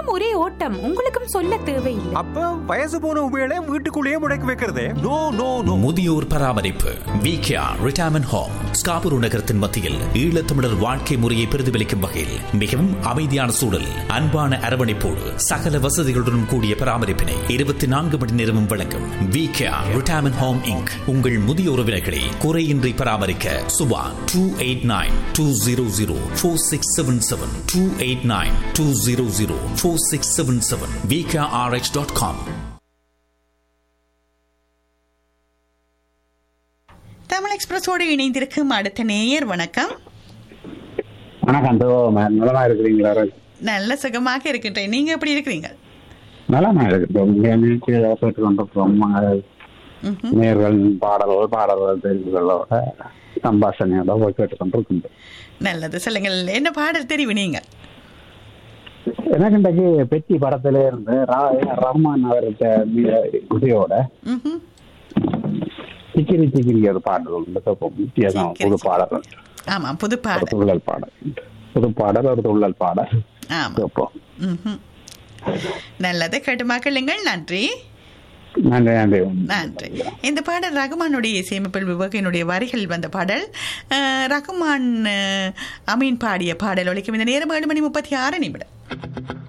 நானும் ஒரே ஓட்டம் உங்களுக்கும் சொல்ல தேவையில்லை அப்ப வயசு போன உபயோக வீட்டுக்குள்ளேயே முடக்கி வைக்கிறதே நோ நோ நோ முதியோர் பராமரிப்பு விகேஆர் ரிட்டையர்மெண்ட் ஹோம் ஸ்காபூர் நகரத்தின் மத்தியில் ஈழத்தமிழர் வாழ்க்கை முறையை பிரதிபலிக்கும் வகையில் மிகவும் அமைதியான சூழல் அன்பான அரவணைப்போடு சகல வசதிகளுடன் கூடிய பராமரிப்பினை இருபத்தி நான்கு மணி நேரமும் வழங்கும் விகேஆர் ரிட்டையர்மெண்ட் ஹோம் இங்க் உங்கள் முதிய உறவினர்களை குறையின்றி பராமரிக்க Subha two eight nine two zero zero four six seven seven two eight nine two zero zero four six seven seven VKRH dot com Tamil எக்ஸ்பிரஸோடு இணைந்திருக்கும் அடுத்த நேயர் வணக்கம் வணக்கம் தோ நலமா இருக்கிறீங்களா நல்ல சுகமாக இருக்கின்றேன் நீங்க எப்படி இருக்கிறீங்க நலமா இருக்கிறோம் கேட்டு கொண்டிருக்கிறோம் ம்ஹும். நேர்கள் பாடல்கள் பாடல்கள் தெரிவுகளோட சம்பாஷணையோட போய் கேட்டு கொண்டிருக்கின்றோம் நல்லது சொல்லுங்கள் என்ன பாடல் தெரிவு நீங்க எனக்கு இன்றைக்கு பெட்டி படத்திலே இருந்து ரா- ஏ. ரஹ்மான் அவர்கிட்ட குதியோட ம்ஹும். சிக்கிரி சிக்கிரி ஒரு பாடல் உண்டு கேட்போம் வித்தியாசம் சிக்கிரி புது சிக்கிரி. பாடல் ஆமா புது ஒரு பாடல் துள்ளல் பாடல் புது பாடல் ஒரு துள்ளல் பாடல் ஆமா கேட்போம் ம்ஹும். நல்லது கேட்டு மக்களுங்கள் நன்றி நன்றி நன்றி நன்றி இந்த பாடல் ரகுமானுடைய இசையமைப்பில் விவேகினுடைய வரிகள் வந்த பாடல் அஹ், ரகுமான் அஹ், அமீன் பாடிய பாடல் ஒழிக்கும் இந்த நேரம் ஏழு மணி முப்பத்தி ஆறு நிமிடம்